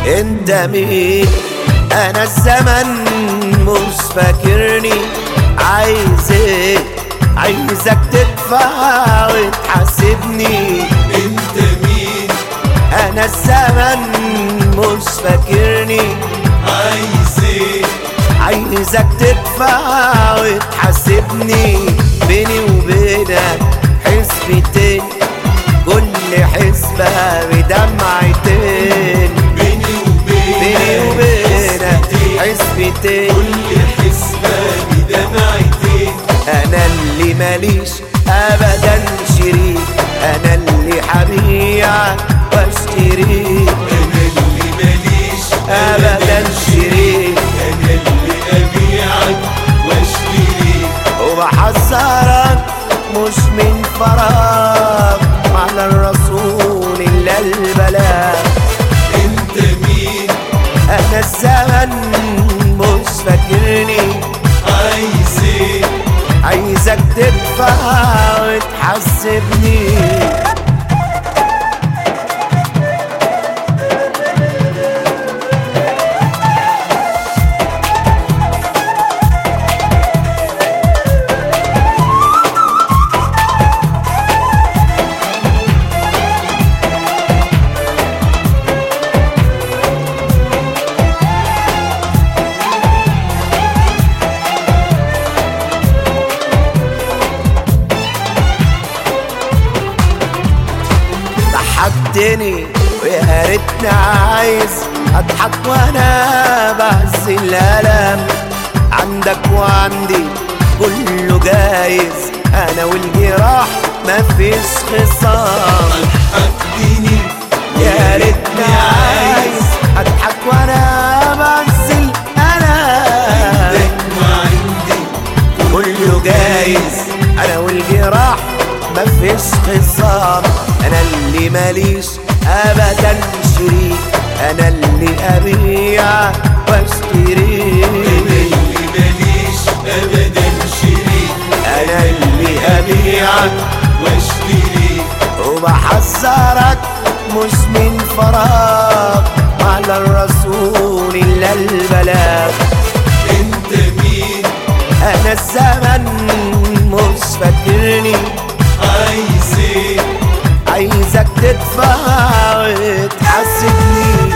انت مين انا الزمن مش فاكرني عايز ايه عايزك تدفع وتحاسبني انت مين انا الزمن مش فاكرني عايز ايه عايزك تدفع وتحاسبني بيني وبينك حسبتين كل حسبة بدمعتين بيني بيني وبينك وبينك حسبتين. حسبتين كل حسبة بدمعتين انا اللي ماليش ابدا شريك انا اللي حبيع واشتريك انا اللي ماليش ابدا شريك انا اللي ابيعك واشتريك وبحذرك مش من فراغ على الرسول الا البلاغ انت مين انا الزمن مش فاكرني عايز ايه عايزك تدفع وتحسبني ضحكتني ويا ريتني عايز اضحك وانا بهز الالم عندك وعندي كله جايز انا والجراح مفيش خصام حقني يا ريتني عايز اضحك وانا بهز الالم عندك وعندي كله جايز انا والجراح مفيش خصام انا اللي ماليش ابدا شريك انا اللي ابيع واشتري انا اللي ماليش ابدا شريك انا اللي ابيع واشتريك وبحذرك مش من فراغ على الرسول الا البلاغ انت مين انا الزمن مش فاكرني عايز ايه عايزك تدفع وتحاسبني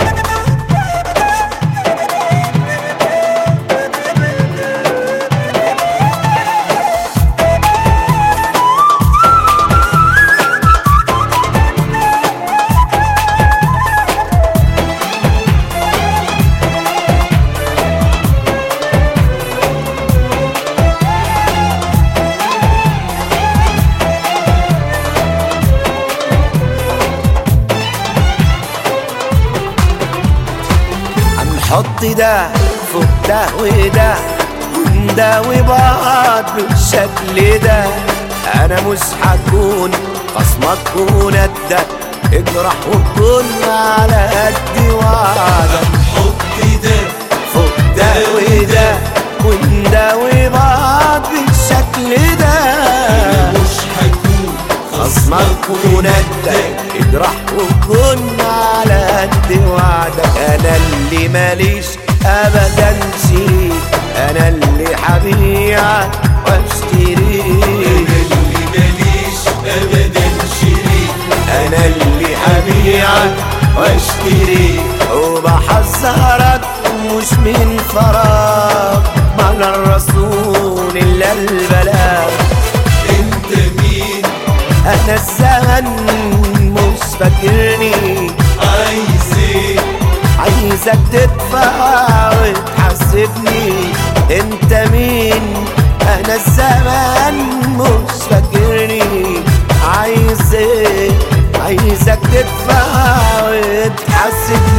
هنحط ده فوق ده وده ونداوي بعض بالشكل ده انا مش هكون خصمك وندك اجرح وكن على قد وعدك حط ده فوق ده وده ونداوي بعض بالشكل ده مش هكون خصمك وندك اجرح وكن على قد وعدك انا اللي ماليش ابدا شريك انا اللي حبيع واشتريك انا اللي ماليش ابدا شريك انا اللي حبيع واشتري وبحذرك مش من فراغ على الرسول الا البلاغ انت مين انا الزمن مش فاكرني عايز ايه عايزك تدفع وتحاسبني انت مين انا الزمن مش فاكرني عايز ايه عايزك تدفع وتحاسبني